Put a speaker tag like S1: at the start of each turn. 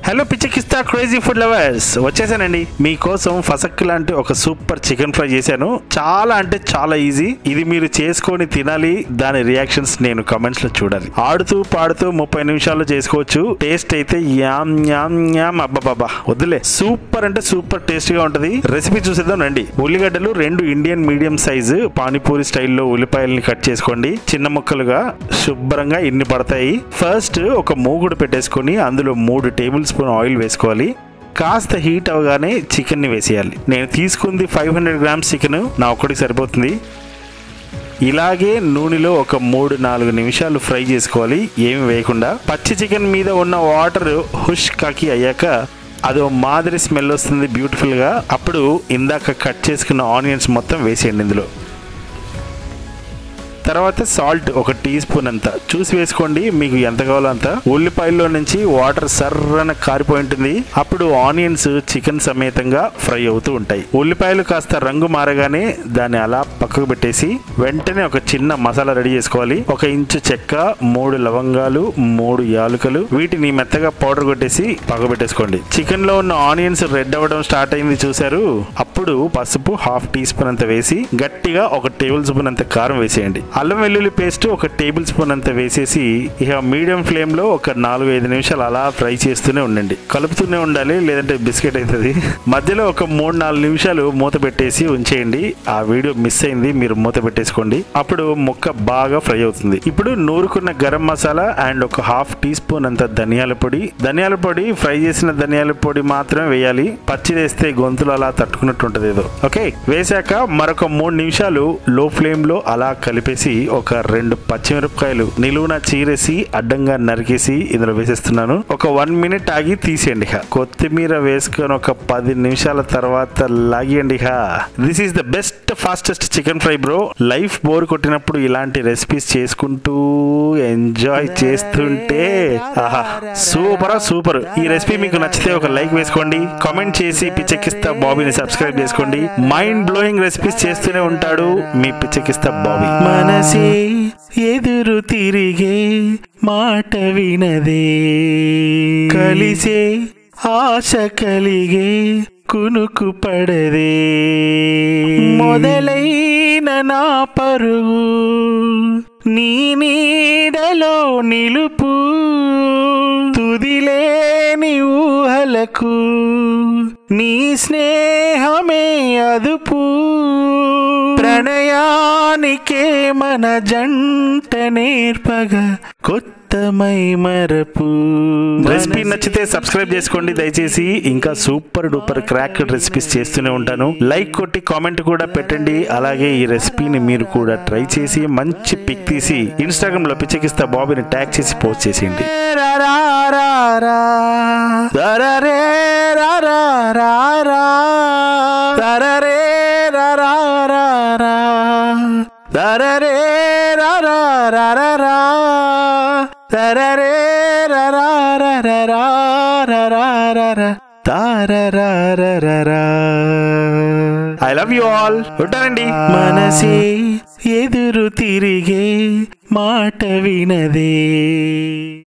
S1: hello పిచ్చకిస్తా crazy food lovers వచ్చేసానండి మీకోసం ఫసక్ లాంటి ఒక సూపర్ చికెన్ ఫ్రై చేశాను చాలా అంటే చాలా ఈజీ ఇది మీరు చేసుకొని తినాలి దాని రియాక్షన్స్ నేను కమెంట్స్ లో చూడాలి ఆడుతూ పాడుతూ ముప్పై నిమిషాల్లో చేసుకోవచ్చు టేస్ట్ అయితే యామ్ యామ్ యామ్ అబ్బాబాబా వద్దులే సూపర్ అంటే సూపర్ టేస్ట్ గా ఉంటది రెసిపీ చూసేద్దాం రండి ఉల్లిగడ్డలు రెండు ఇండియన్ మీడియం సైజు పానీపూరి స్టైల్లో ఉల్లిపాయల్ని కట్ చేసుకోండి చిన్న ముక్కలుగా శుభ్రంగా ఇన్ని పడతాయి ఫస్ట్ ఒక మూగుడు పెట్టేసుకొని అందులో మూడు టేబుల్ స్పూన్ ఆయిల్ వేసుకోవాలి కాస్త హీట్ అవగానే చికెన్ని వేసేయాలి నేను తీసుకుంది ఫైవ్ హండ్రెడ్ గ్రామ్స్ చికెన్ నా ఒక్కడికి సరిపోతుంది ఇలాగే నూనెలో ఒక మూడు నాలుగు నిమిషాలు ఫ్రై చేసుకోవాలి ఏమి వేయకుండా పచ్చి చికెన్ మీద ఉన్న వాటర్ హుష్ కాకి అయ్యాక అదో మాదిరి స్మెల్ వస్తుంది బ్యూటిఫుల్గా అప్పుడు ఇందాక కట్ చేసుకున్న ఆనియన్స్ మొత్తం వేసేయండి ఇందులో తర్వాత సాల్ట్ ఒక టీ స్పూన్ అంత చూసి వేసుకోండి మీకు ఎంత కావాలో అంత ఉల్లిపాయల్లో నుంచి వాటర్ సర్రన కారిపోయి ఉంటుంది అప్పుడు ఆనియన్స్ చికెన్ సమేతంగా ఫ్రై అవుతూ ఉంటాయి ఉల్లిపాయలు కాస్త రంగు మారగానే దాన్ని అలా పక్కకు పెట్టేసి వెంటనే ఒక చిన్న మసాలా రెడీ చేసుకోవాలి ఒక ఇంచు చెక్క మూడు లవంగాలు మూడు యాలుకలు వీటిని మెత్తగా పౌడర్ కొట్టేసి పక్క పెట్టేసుకోండి చికెన్ లో ఉన్న ఆనియన్స్ రెడ్ అవ్వడం స్టార్ట్ అయింది చూసారు అప్పుడు పసుపు హాఫ్ టీ స్పూన్ అంత వేసి గట్టిగా ఒక టేబుల్ స్పూన్ అంత కారం వేసేయండి అల్లం వెల్లుల్లి పేస్ట్ ఒక టేబుల్ స్పూన్ అంత వేసేసి ఇక మీడియం ఫ్లేమ్ లో ఒక నాలుగు ఐదు నిమిషాలు అలా ఫ్రై చేస్తూనే ఉండండి కలుపుతూనే ఉండాలి లేదంటే బిస్కెట్ అవుతుంది మధ్యలో ఒక మూడు నాలుగు నిమిషాలు మూత పెట్టేసి ఉంచేయండి ఆ వీడియో మిస్ అయింది మీరు మూత పెట్టేసుకోండి అప్పుడు ముక్క బాగా ఫ్రై అవుతుంది ఇప్పుడు నూరుకున్న గరం మసాలా అండ్ ఒక హాఫ్ టీ స్పూన్ అంత ధనియాల పొడి ధనియాల పొడి ఫ్రై చేసిన ధనియాల పొడి మాత్రమే వేయాలి పచ్చి వేస్తే గొంతులు అలా తట్టుకున్నట్టు ఉంటది ఏదో ఓకే వేశాక మరొక మూడు నిమిషాలు లో ఫ్లేమ్ లో అలా కలిపేసి ఒక రెండు పచ్చిమిరపకాయలు నిలువున చీరేసి అడ్డంగా నరికేసి ఇందులో వేసేస్తున్నాను ఒక వన్ మినిట్ ఆగి తీసేయండి ఇక కొత్తిమీర వేసుకొని ఒక పది నిమిషాల తర్వాత లాగియండి ఇక this is the best fastest chicken fry bro life bore కొట్టినప్పుడు ఇలాంటి రెసిపీస్ చేసుకుంటూ ఎంజాయ్ చేస్తుంటే ఆహా సూపర్ సూపర్ ఈ రెసిపీ మీకు నచ్చితే ఒక లైక్ వేసుకోండి కామెంట్ చేసి పిచ్చెక్కిస్తా బాబీని సబ్స్క్రైబ్ చేసుకోండి మైండ్ బ్లోయింగ్ రెసిపీస్ చేస్తూనే ఉంటాడు మీ పిచ్చెక్కిస్తా బాబీ మనసే ఎదురు తిరిగే మాట వినదే కలిసే ఆశ కలిగే కునుకు పడదే మొదలైన నా పరుగు నీ నీడలో నిలుపు తుదిలేని ఊహలకు నీ స్నేహమే అదుపు ప్రణయానికే మన జంట నేర్పగా కొత్తమై మరపు రెసిపీ నచ్చితే సబ్స్క్రైబ్ చేసుకోండి దయచేసి ఇంకా సూపర్ డూపర్ క్రాక్ రెసిపీస్ చేస్తూనే ఉంటాను లైక్ కొట్టి కామెంట్ కూడా పెట్టండి అలాగే ఈ రెసిపీని మీరు కూడా ట్రై చేసి మంచి పిక్ తీసి ఇన్స్టాగ్రామ్ లో పిచ్చకిస్తా బాబీని ట్యాగ్ చేసి పోస్ట్ చేసేయండి ఐ లవ్ యూ ఆల్ ఉంటానండి మనసే ఎదురు తిరిగే మాట వినదే